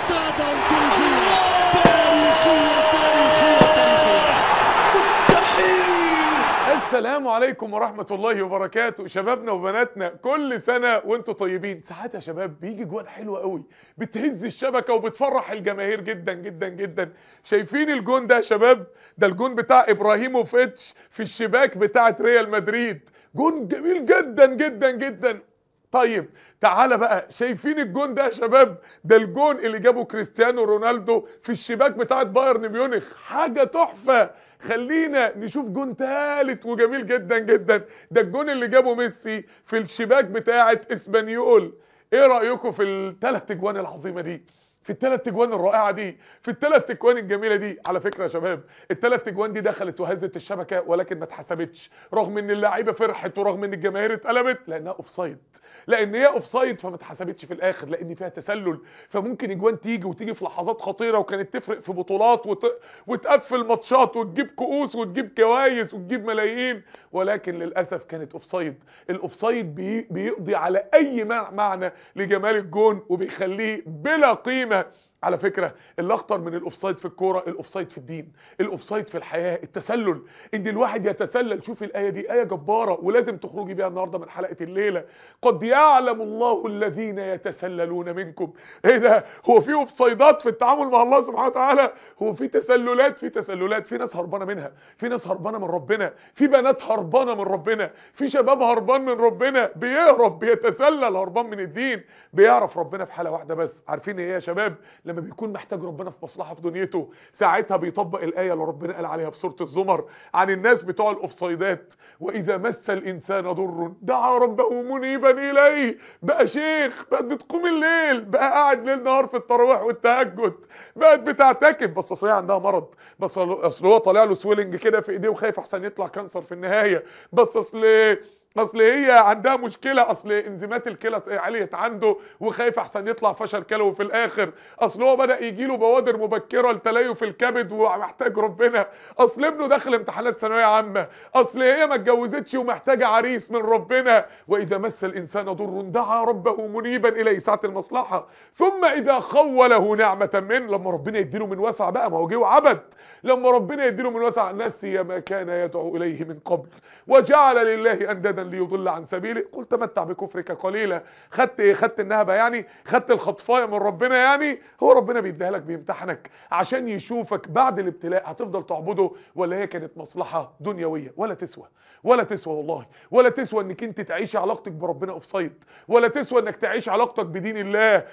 ريمونتادا تاريخية تاريخية تاريخية تاريخية السلام عليكم ورحمة الله وبركاته شبابنا وبناتنا كل سنة وانتم طيبين ساعات يا شباب بيجي جوان حلوة قوي بتهز الشبكة وبتفرح الجماهير جدا جدا جدا شايفين الجون ده يا شباب ده الجون بتاع ابراهيموفيتش في الشباك بتاعة ريال مدريد جون جميل جدا جدا جدا طيب تعالى بقى شايفين الجون ده يا شباب ده الجون اللي جابه كريستيانو رونالدو في الشباك بتاعت بايرن ميونخ حاجة تحفة خلينا نشوف جون ثالث وجميل جدا جدا ده الجون اللي جابه ميسي في الشباك بتاعت اسبانيول ايه رأيكم في الثلاث اجوان العظيمة دي في الثلاث اجوان الرائعه دي في الثلاث اجوان الجميله دي على فكره يا شباب الثلاث اجوان دي دخلت وهزت الشبكه ولكن ما اتحسبتش رغم ان اللعيبه فرحت ورغم ان الجماهير اتقلبت لانها اوفسايد لان هي اوفسايد فما اتحسبتش في الاخر لان فيها تسلل فممكن اجوان تيجي وتيجي في لحظات خطيره وكانت تفرق في بطولات وت... وتقفل ماتشات وتجيب كؤوس وتجيب كوايس وتجيب ملايين ولكن للاسف كانت اوفسايد الاوفسايد بي... بيقضي على اي معنى لجمال الجون وبيخليه بلا قيمه على فكرة اللي اخطر من الاوفسايد في الكورة الاوفسايد في الدين الاوفسايد في الحياة التسلل ان الواحد يتسلل شوف الاية دي اية جبارة ولازم تخرجي بيها النهاردة من حلقة الليلة قد يعلم الله الذين يتسللون منكم ايه ده هو في اوفسايدات في التعامل مع الله سبحانه وتعالى هو في تسللات في تسللات في ناس هربانة منها في ناس هربانة من ربنا في بنات هربانة من ربنا في شباب هربان من ربنا بيهرب بيتسلل هربان من الدين بيعرف ربنا في حالة واحدة بس عارفين ايه يا شباب لما بيكون محتاج ربنا في مصلحه في دنيته ساعتها بيطبق الايه اللي ربنا قال عليها في سوره الزمر عن الناس بتوع الاوفسايدات واذا مس الانسان ضر دعا ربه منيبا اليه بقى شيخ بقت بتقوم الليل بقى قاعد ليل نهار في التراويح والتهجد بقت بتعتكف بس اصل هي عندها مرض بس اصل هو طالع له سويلنج كده في ايديه وخايف احسن يطلع كانسر في النهايه بس اصل اصل هي عندها مشكلة اصل انزيمات الكلى عليت عنده وخايف احسن يطلع فشل كلوي في الاخر اصل هو بدأ يجي له بوادر مبكرة لتليف الكبد ومحتاج ربنا اصل ابنه داخل امتحانات ثانوية عامة اصل هي ما اتجوزتش ومحتاجة عريس من ربنا واذا مس الانسان ضر دعا ربه منيبا اليه ساعة المصلحة ثم اذا خوله نعمة منه لما ربنا يديله من وسع بقى ما هو جه وعبد لما ربنا يديله من وسع نسي ما كان يدعو اليه من قبل وجعل لله اندادا ليضل عن سبيله قل تمتع بكفرك قليلا خدت ايه خدت النهبه يعني خدت الخطفايه من ربنا يعني هو ربنا بيديها لك بيمتحنك عشان يشوفك بعد الابتلاء هتفضل تعبده ولا هي كانت مصلحه دنيويه ولا تسوى ولا تسوى والله ولا تسوى انك انت تعيشي علاقتك بربنا اوفسايد ولا تسوى انك تعيش علاقتك بدين الله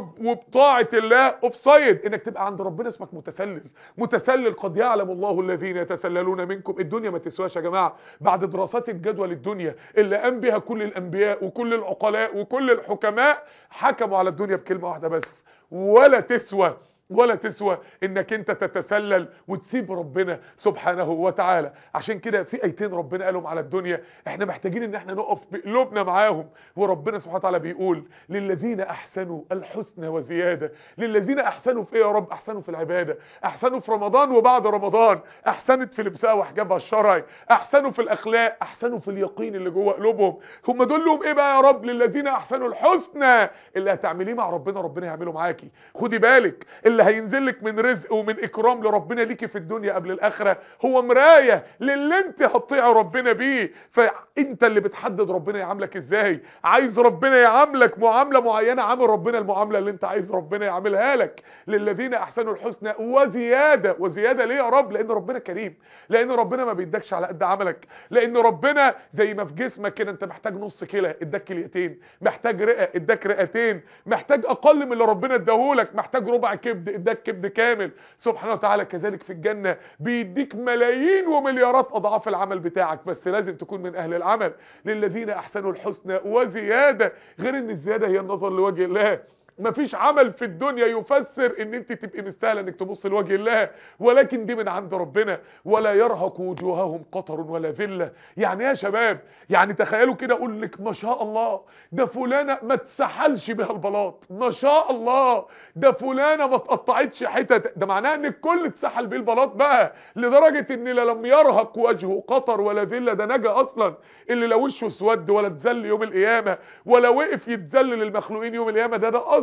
وبطاعه الله اوفسايد انك تبقى عند ربنا اسمك متسلل متسلل قد يعلم الله الذين يتسللون منكم الدنيا ما تسواش يا جماعه بعد دراسات الجدوى للدنيا اللي قام بها كل الانبياء وكل العقلاء وكل الحكماء حكموا على الدنيا بكلمه واحده بس ولا تسوى ولا تسوى انك انت تتسلل وتسيب ربنا سبحانه وتعالى عشان كده في ايتين ربنا قالهم على الدنيا احنا محتاجين ان احنا نقف بقلوبنا معاهم وربنا سبحانه وتعالى بيقول للذين احسنوا الحسنى وزيادة للذين احسنوا في ايه يا رب احسنوا في العبادة احسنوا في رمضان وبعد رمضان احسنت في لبسها وحجابها الشرعي احسنوا في الاخلاق احسنوا في اليقين اللي جوه قلوبهم هم دول لهم ايه بقى يا رب للذين احسنوا الحسنى اللي هتعمليه مع ربنا ربنا يعمله معاكي خدي بالك اللي هينزل لك من رزق ومن اكرام لربنا ليكي في الدنيا قبل الاخره هو مرايه للي انت هتطيعي ربنا بيه فانت اللي بتحدد ربنا يعاملك ازاي عايز ربنا يعاملك معامله معينه عامل ربنا المعامله اللي انت عايز ربنا يعملها لك للذين احسنوا الحسنى وزياده وزياده ليه يا رب لان ربنا كريم لان ربنا ما بيدكش على قد عملك لان ربنا زي ما في جسمك كده انت محتاج نص كلى اداك كليتين محتاج رئه اداك رئتين محتاج اقل من اللي ربنا اداهولك محتاج ربع كبد اداك كبد كامل سبحانه وتعالى كذلك في الجنة بيديك ملايين ومليارات اضعاف العمل بتاعك بس لازم تكون من اهل العمل للذين احسنوا الحسنى وزيادة غير ان الزيادة هي النظر لوجه الله مفيش عمل في الدنيا يفسر ان انت تبقي مستاهله انك تبص لوجه الله ولكن دي من عند ربنا ولا يرهق وجوههم قطر ولا ذله يعني يا شباب يعني تخيلوا كده اقول لك ما شاء الله ده فلانه ما تسحلش بها البلاط ما شاء الله ده فلانه ما اتقطعتش حتت ده معناه ان الكل اتسحل بيه البلاط بقى لدرجه ان لا لم يرهق وجهه قطر ولا ذله ده نجا اصلا اللي لا وشه اسود ولا اتذل يوم القيامه ولا وقف يتذل للمخلوقين يوم القيامه ده ده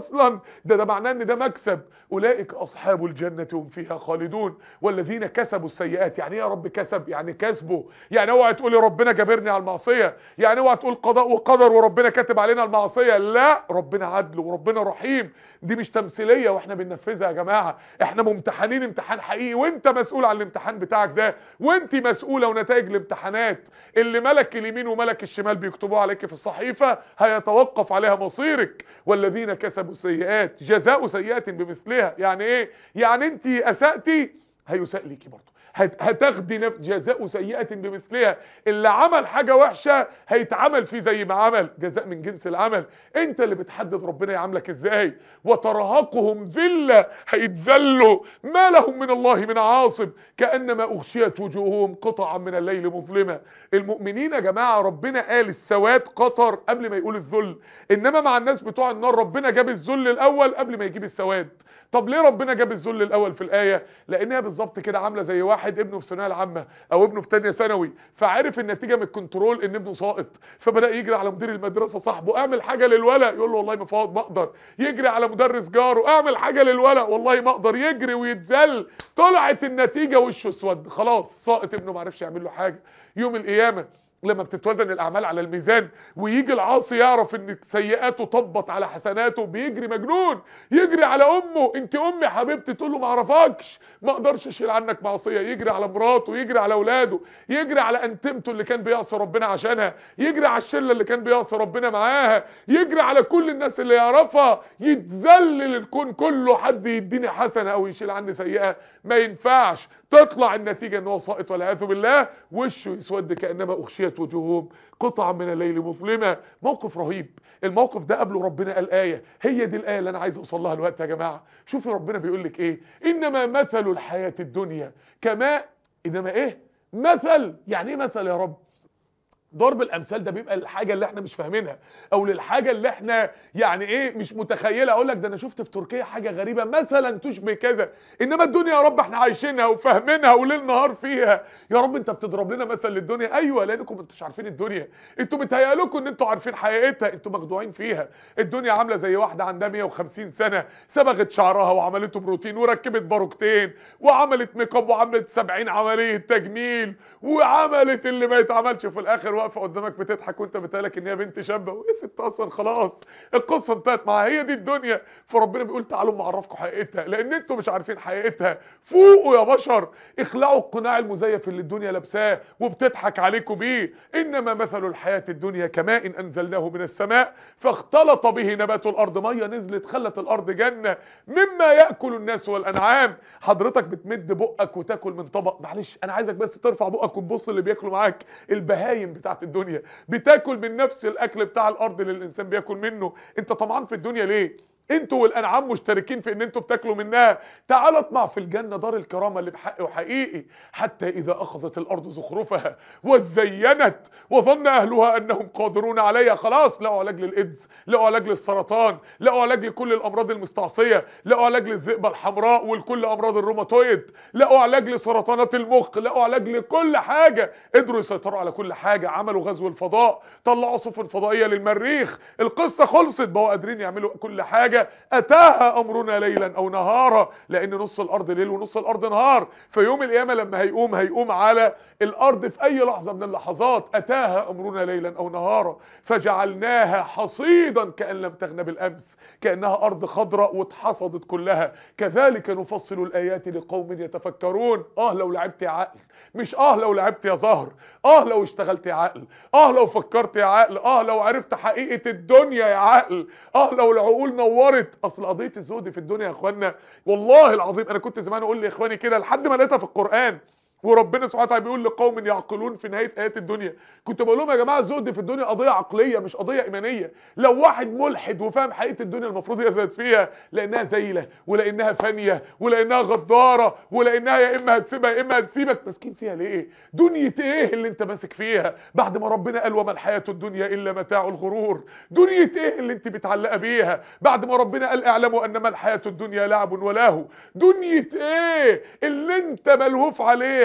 اصلا ده ده معناه ان ده مكسب اولئك اصحاب الجنه هم فيها خالدون والذين كسبوا السيئات يعني ايه يا رب كسب يعني كسبه يعني اوعى تقولي ربنا جابرني على المعصيه يعني اوعى تقول قضاء وقدر وربنا كاتب علينا المعصيه لا ربنا عدل وربنا رحيم دي مش تمثيليه واحنا بننفذها يا جماعه احنا ممتحنين امتحان حقيقي وانت مسؤول عن الامتحان بتاعك ده وانت مسؤوله ونتائج الامتحانات اللي ملك اليمين وملك الشمال بيكتبوها عليك في الصحيفه هيتوقف عليها مصيرك والذين كسبوا السيئات جزاء سيئات بمثلها يعني ايه يعني انت اساتي هيساء ليكي برضه هتاخدي نفس جزاء سيئة بمثلها اللي عمل حاجة وحشة هيتعمل فيه زي ما عمل جزاء من جنس العمل انت اللي بتحدد ربنا يعاملك ازاي وترهقهم ذلة هيتذلوا ما لهم من الله من عاصم كأنما أغشيت وجوههم قطعا من الليل مظلمة المؤمنين يا جماعة ربنا قال السواد قطر قبل ما يقول الذل انما مع الناس بتوع النار ربنا جاب الذل الاول قبل ما يجيب السواد طب ليه ربنا جاب الذل الاول في الايه لانها بالظبط كده عامله زي واحد ابنه في الثانويه العامه او ابنه في ثانيه ثانوي فعرف النتيجه من الكنترول ان ابنه ساقط فبدا يجري على مدير المدرسه صاحبه اعمل حاجه للولا يقول له والله ما فاض ما اقدر يجري على مدرس جاره اعمل حاجه للولا والله ما اقدر يجري ويتذل طلعت النتيجه وشه اسود خلاص ساقط ابنه ما عرفش يعمل له حاجه يوم القيامه لما بتتوزن الاعمال على الميزان ويجي العاصي يعرف ان سيئاته طبت على حسناته بيجري مجنون يجري على امه انت امي حبيبتي تقول له ما اعرفكش ما اقدرش اشيل عنك معصيه يجري على مراته يجري على اولاده يجري على انتمته اللي كان بيعصي ربنا عشانها يجري على الشله اللي كان بيعصي ربنا معاها يجري على كل الناس اللي يعرفها يتذلل الكون كله حد يديني حسنه او يشيل عني سيئه ما ينفعش تطلع النتيجه ان هو ساقط والعياذ بالله وشه يسود كانما اغشيت وجوههم قطعا من الليل مظلمه موقف رهيب الموقف ده قبله ربنا قال ايه هي دي الايه اللي انا عايز اوصل لها الوقت يا جماعه شوفي ربنا بيقول لك ايه انما مثل الحياه الدنيا كماء انما ايه مثل يعني ايه مثل يا رب ضرب الامثال ده بيبقى الحاجه اللي احنا مش فاهمينها او للحاجه اللي احنا يعني ايه مش متخيله اقول لك ده انا شفت في تركيا حاجه غريبه مثلا تشبه كذا انما الدنيا يا رب احنا عايشينها وفاهمينها وليل نهار فيها يا رب انت بتضرب لنا مثل للدنيا ايوه لانكم انتوا عارفين الدنيا انتوا متهيألكم ان انتوا عارفين حقيقتها انتوا مخدوعين فيها الدنيا عامله زي واحده عندها 150 سنه صبغت شعرها وعملته بروتين وركبت باروكتين وعملت ميك اب وعملت 70 عمليه تجميل وعملت اللي ما يتعملش في الاخر واقفه قدامك بتضحك وانت بتقالك ان هي بنت شابه ويا ست اصلا خلاص القصه انتهت معاها هي دي الدنيا فربنا بيقول تعالوا ما اعرفكم حقيقتها لان انتوا مش عارفين حقيقتها فوقوا يا بشر اخلعوا القناع المزيف اللي الدنيا لابساه وبتضحك عليكم بيه انما مثل الحياه الدنيا كماء انزلناه من السماء فاختلط به نبات الارض ميه نزلت خلت الارض جنه مما ياكل الناس والانعام حضرتك بتمد بقك وتاكل من طبق معلش انا عايزك بس ترفع بقك وتبص اللي بياكلوا معاك البهايم بتاعت الدنيا بتاكل من نفس الاكل بتاع الارض اللي الانسان بياكل منه انت طمعان في الدنيا ليه انتوا والانعام مشتركين في ان انتوا بتاكلوا منها تعال اطمع في الجنه دار الكرامه اللي بحق وحقيقي حتى اذا اخذت الارض زخرفها وزينت وظن اهلها انهم قادرون عليها خلاص لقوا علاج للايدز لقوا علاج للسرطان لقوا علاج لكل الامراض المستعصيه لقوا علاج للذئبه الحمراء ولكل امراض الروماتويد لقوا علاج لسرطانات المخ لقوا علاج لكل حاجه قدروا يسيطروا على كل حاجه عملوا غزو الفضاء طلعوا سفن فضائيه للمريخ القصه خلصت بقوا قادرين يعملوا كل حاجه اتاها امرنا ليلا او نهارا لان نص الارض ليل ونص الارض نهار في يوم القيامه لما هيقوم هيقوم على الارض في اي لحظه من اللحظات اتاها امرنا ليلا او نهارا فجعلناها حصيدا كان لم تغن بالامس كانها ارض خضراء واتحصدت كلها كذلك نفصل الايات لقوم يتفكرون اه لو لعبت يا عقل مش اه لو لعبت يا زهر اه لو اشتغلت يا عقل اه لو فكرت يا عقل اه لو عرفت حقيقه الدنيا يا عقل اه لو العقول نورت اصل قضيه الزهد في الدنيا يا اخوانا والله العظيم انا كنت زمان اقول لاخواني كده لحد ما لقيتها في القران وربنا سبحانه وتعالى بيقول لقوم يعقلون في نهايه ايات الدنيا كنت بقول لهم يا جماعه الزهد في الدنيا قضيه عقليه مش قضيه ايمانيه لو واحد ملحد وفاهم حقيقه الدنيا المفروض يزهد فيها لانها زيله ولانها فانيه ولانها غداره ولانها يا اما هتسيبها يا اما هتسيبك ماسكين فيها ليه دنيا ايه اللي انت ماسك فيها بعد ما ربنا قال وما الحياه الدنيا الا متاع الغرور دنيا ايه اللي انت متعلقه بيها بعد ما ربنا قال اعلموا انما الحياه الدنيا لعب ولهو دنيا ايه اللي انت ملهوف عليها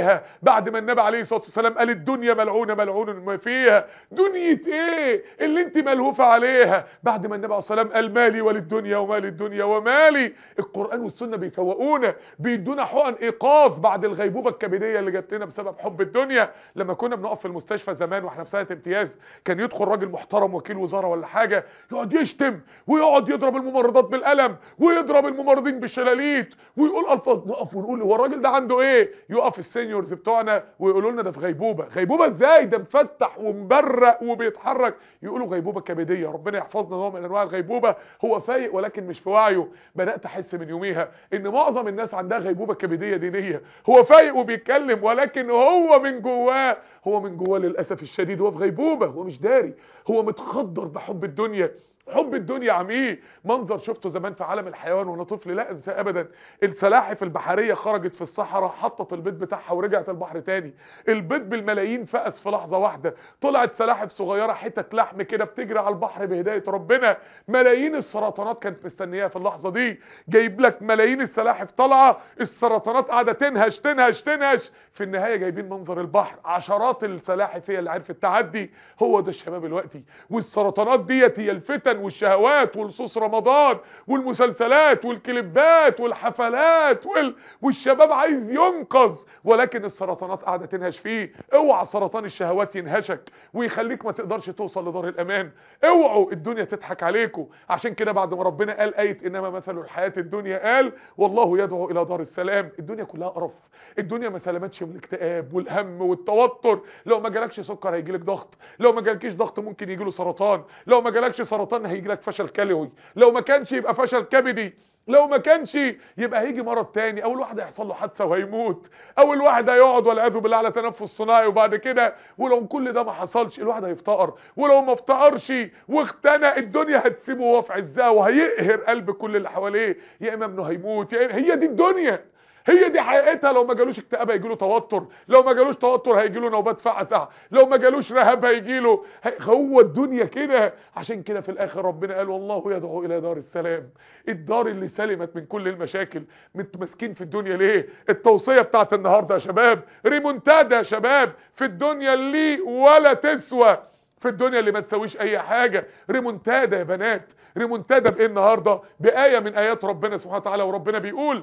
عليها بعد ما النبي عليه الصلاه والسلام قال الدنيا ملعونه ملعون ما فيها دنيا ايه اللي انت ملهوفه عليها بعد ما النبي عليه الصلاه والسلام قال مالي وللدنيا ومال الدنيا ومالي القران والسنه بيفوقونا بيدونا حقن ايقاظ بعد الغيبوبه الكبديه اللي جات لنا بسبب حب الدنيا لما كنا بنقف في المستشفى زمان واحنا في سنه امتياز كان يدخل راجل محترم وكيل وزاره ولا حاجه يقعد يشتم ويقعد يضرب الممرضات بالقلم ويضرب الممرضين بالشلاليت ويقول الفاظ نقف ونقول هو الراجل ده عنده ايه يقف السينيورز بتوعنا ويقولوا لنا ده في غيبوبه غيبوبه ازاي ده مفتح ومبرق وبيتحرك يقولوا غيبوبه كبديه ربنا يحفظنا نوع من انواع الغيبوبه هو فايق ولكن مش في وعيه بدات احس من يوميها ان معظم الناس عندها غيبوبه كبديه دينيه هو فايق وبيتكلم ولكن هو من جواه هو من جواه للاسف الشديد هو في غيبوبه هو مش داري هو متخدر بحب الدنيا حب الدنيا عميق منظر شفته زمان في عالم الحيوان وانا طفل لا انسى ابدا السلاحف البحريه خرجت في الصحراء حطت البيض بتاعها ورجعت البحر تاني البيض بالملايين فقس في لحظه واحده طلعت سلاحف صغيره حتت لحم كده بتجري على البحر بهدايه ربنا ملايين السرطانات كانت مستنياها في اللحظه دي جايب لك ملايين السلاحف طالعه السرطانات قاعده تنهش تنهش تنهش في النهايه جايبين منظر البحر عشرات السلاحف هي اللي عرفت تعدي هو ده الشباب الوقتي والسرطانات ديت هي الفتن والشهوات ولصوص رمضان والمسلسلات والكليبات والحفلات وال... والشباب عايز ينقذ ولكن السرطانات قاعده تنهش فيه اوعى سرطان الشهوات ينهشك ويخليك ما تقدرش توصل لدار الامان اوعوا الدنيا تضحك عليكم عشان كده بعد ما ربنا قال ايه انما مثل الحياه الدنيا قال والله يدعو الى دار السلام الدنيا كلها قرف الدنيا ما سلمتش من الاكتئاب والهم والتوتر لو ما جالكش سكر هيجيلك ضغط لو ما جالكيش ضغط ممكن يجيله سرطان لو ما جالكش سرطان هيجيلك فشل كلوي لو ما كانش يبقى فشل كبدي لو ما كانش يبقى هيجي مرض تاني اول واحد هيحصل له حادثه وهيموت اول واحد هيقعد والعياذ بالله على تنفس صناعي وبعد كده ولو كل ده ما حصلش الواحد هيفتقر ولو ما افتقرش واختنق الدنيا هتسيبه وهو في عزها وهيقهر قلب كل اللي حواليه يا اما ابنه هيموت يا إما هي دي الدنيا هي دي حقيقتها لو ما جالوش اكتئاب هيجيله توتر لو ما جالوش توتر هيجيله نوبات فعسع لو ما جالوش رهاب هيجيله هو الدنيا كده عشان كده في الاخر ربنا قال والله يدعو الى دار السلام الدار اللي سلمت من كل المشاكل متمسكين في الدنيا ليه التوصيه بتاعت النهارده يا شباب ريمونتادا يا شباب في الدنيا اللي ولا تسوى في الدنيا اللي ما تسويش اي حاجه ريمونتادا يا بنات ريمونتادا بايه النهارده بايه من ايات ربنا سبحانه وتعالى وربنا بيقول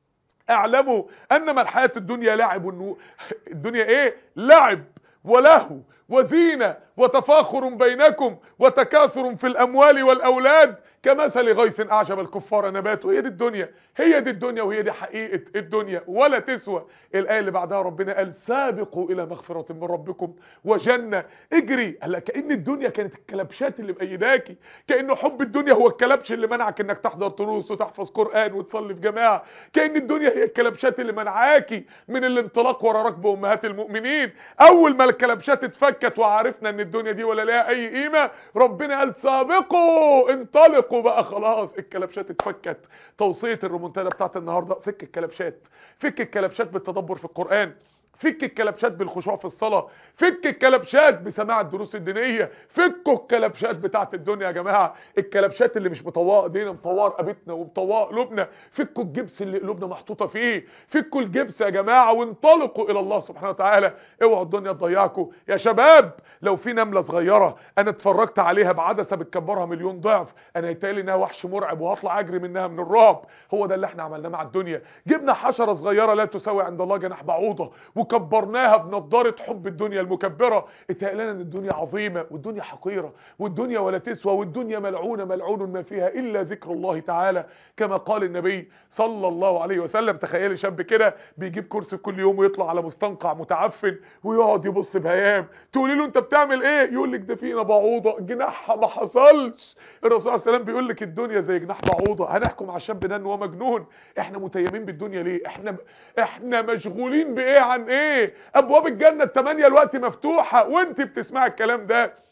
اعلموا انما الحياة الدنيا لعب والنو... الدنيا ايه لعب ولهو وزينة وتفاخر بينكم وتكاثر في الاموال والاولاد كمثل غيث اعجب الكفار نباته هي دي الدنيا هي دي الدنيا وهي دي حقيقة الدنيا ولا تسوى الآية اللي بعدها ربنا قال سابقوا إلى مغفرة من ربكم وجنة اجري هلا كأن الدنيا كانت الكلبشات اللي بأيداكي كأن حب الدنيا هو الكلبش اللي منعك انك تحضر دروس وتحفظ قرآن وتصلي في جماعة كأن الدنيا هي الكلبشات اللي منعاكي من الانطلاق ورا ركب أمهات المؤمنين أول ما الكلبشات اتفكت وعرفنا ان الدنيا دي ولا لها أي قيمة ربنا قال سابقوا انطلقوا بقى خلاص الكلبشات اتفكت توصية الريمونتادا بتاعت النهارده فك الكلبشات فك الكلبشات بالتدبر في القرآن فك الكلبشات بالخشوع في الصلاة فك الكلبشات بسماع الدروس الدينية فكوا الكلبشات بتاعت الدنيا يا جماعة الكلبشات اللي مش مطوقة ايدينا مطوقة رقبتنا ومطوقة قلوبنا فكوا الجبس اللي قلوبنا محطوطة فيه فكوا الجبس يا جماعة وانطلقوا الى الله سبحانه وتعالى اوعوا الدنيا تضيعكم يا شباب لو في نملة صغيرة انا اتفرجت عليها بعدسة بتكبرها مليون ضعف انا هيتهيألي انها وحش مرعب وهطلع اجري منها من الرعب هو ده اللي احنا عملناه مع الدنيا جبنا حشرة صغيرة لا تساوي عند الله جناح بعوضة وكبرناها بنضارة حب الدنيا المكبرة اتهيألنا ان الدنيا عظيمة والدنيا حقيرة والدنيا ولا تسوى والدنيا ملعونة ملعون ما فيها الا ذكر الله تعالى كما قال النبي صلى الله عليه وسلم تخيلي شاب كده بيجيب كرسي كل يوم ويطلع على مستنقع متعفن ويقعد يبص بهيام تقولي له انت بتعمل ايه يقول لك ده فينا بعوضة جناحها ما حصلش الرسول عليه السلام بيقول لك الدنيا زي جناح بعوضة هنحكم على الشاب ده ان هو مجنون احنا متيمين بالدنيا ليه احنا احنا مشغولين بايه عن ايه ابواب الجنه الثمانيه الوقت مفتوحه وانت بتسمع الكلام ده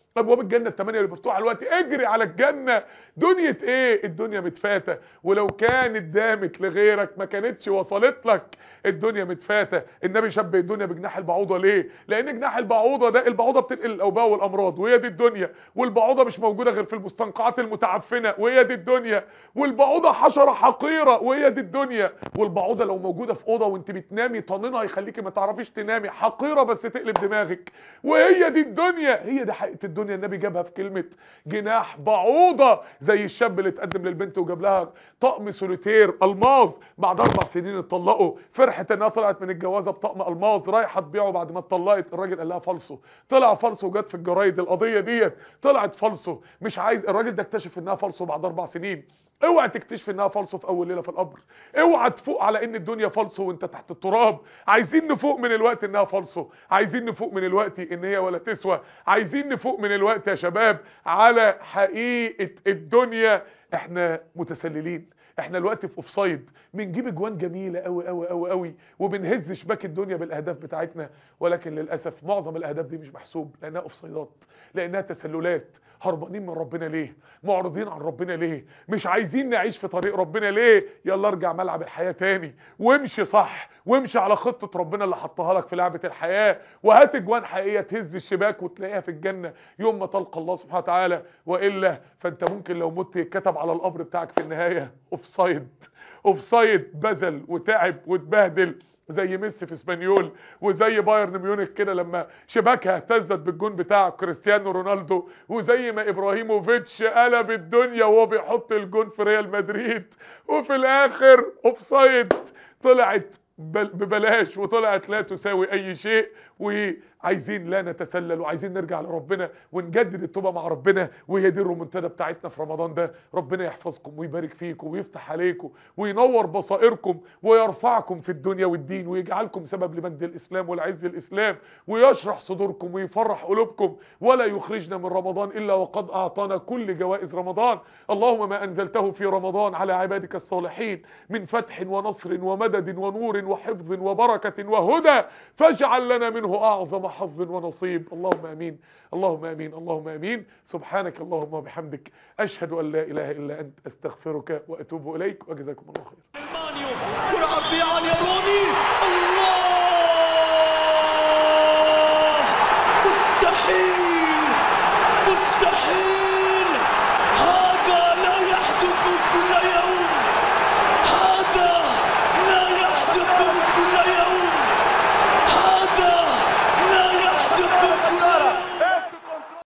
ابواب الجنه الثمانيه اللي مفتوحه دلوقتي اجري على الجنه دنيا ايه الدنيا متفاته ولو كانت دامت لغيرك ما كانتش وصلت لك الدنيا متفاته النبي شبه الدنيا بجناح البعوضه ليه لان جناح البعوضه ده البعوضه بتنقل الاوباء والامراض وهي دي الدنيا والبعوضه مش موجوده غير في المستنقعات المتعفنه وهي دي الدنيا والبعوضه حشره حقيره وهي دي الدنيا والبعوضه لو موجوده في اوضه وانت بتنامي طنينها يخليكي ما تعرفيش تنامي حقيره بس تقلب دماغك وهي دي الدنيا هي دي حقيقه الدنيا النبي جابها في كلمه جناح بعوضه زي الشاب اللي اتقدم للبنت وجاب لها طقم سوليتير الماظ بعد اربع سنين اتطلقوا فرحت انها طلعت من الجوازه بطقم الماظ رايحه تبيعه بعد ما اتطلقت الراجل قال لها فالصو طلع فالصو وجت في الجرايد القضيه ديت طلعت فالصو مش عايز الراجل ده اكتشف انها فالصو بعد اربع سنين اوعى تكتشف انها فالصو في اول ليله في القبر اوعى تفوق على ان الدنيا فالصو وانت تحت التراب عايزين نفوق من الوقت انها فالصو عايزين نفوق من الوقت ان هي ولا تسوى عايزين نفوق من الوقت يا شباب على حقيقه الدنيا احنا متسللين احنا الوقت في اوفسايد بنجيب اجوان جميله قوي قوي قوي قوي وبنهز شباك الدنيا بالاهداف بتاعتنا ولكن للاسف معظم الاهداف دي مش محسوب لانها اوفسايدات لانها تسللات هربانين من ربنا ليه معرضين عن ربنا ليه مش عايزين نعيش في طريق ربنا ليه يلا ارجع ملعب الحياه تاني وامشي صح وامشي على خطه ربنا اللي حطها لك في لعبه الحياه وهات اجوان حقيقيه تهز الشباك وتلاقيها في الجنه يوم ما تلقى الله سبحانه وتعالى والا فانت ممكن لو مت يتكتب على القبر بتاعك في النهايه اوفسايد اوفسايد بذل وتعب واتبهدل زي ميسي في اسبانيول وزي بايرن ميونخ كده لما شباكها اهتزت بالجون بتاع كريستيانو رونالدو وزي ما ابراهيموفيتش قلب الدنيا وهو بيحط الجون في ريال مدريد وفي الاخر اوفسايد طلعت ببلاش وطلعت لا تساوي اي شيء وعايزين لا نتسلل وعايزين نرجع لربنا ونجدد التوبه مع ربنا وهي دي الرومنتادا بتاعتنا في رمضان ده ربنا يحفظكم ويبارك فيكم ويفتح عليكم وينور بصائركم ويرفعكم في الدنيا والدين ويجعلكم سبب لمجد الاسلام والعز الاسلام ويشرح صدوركم ويفرح قلوبكم ولا يخرجنا من رمضان الا وقد اعطانا كل جوائز رمضان اللهم ما انزلته في رمضان على عبادك الصالحين من فتح ونصر ومدد ونور وحفظ وبركه وهدى فاجعل لنا منه اعظم حظ ونصيب اللهم امين اللهم امين اللهم امين سبحانك اللهم وبحمدك اشهد ان لا اله الا انت استغفرك واتوب اليك وجزاكم الله خير كرة عرضية عالية روني الله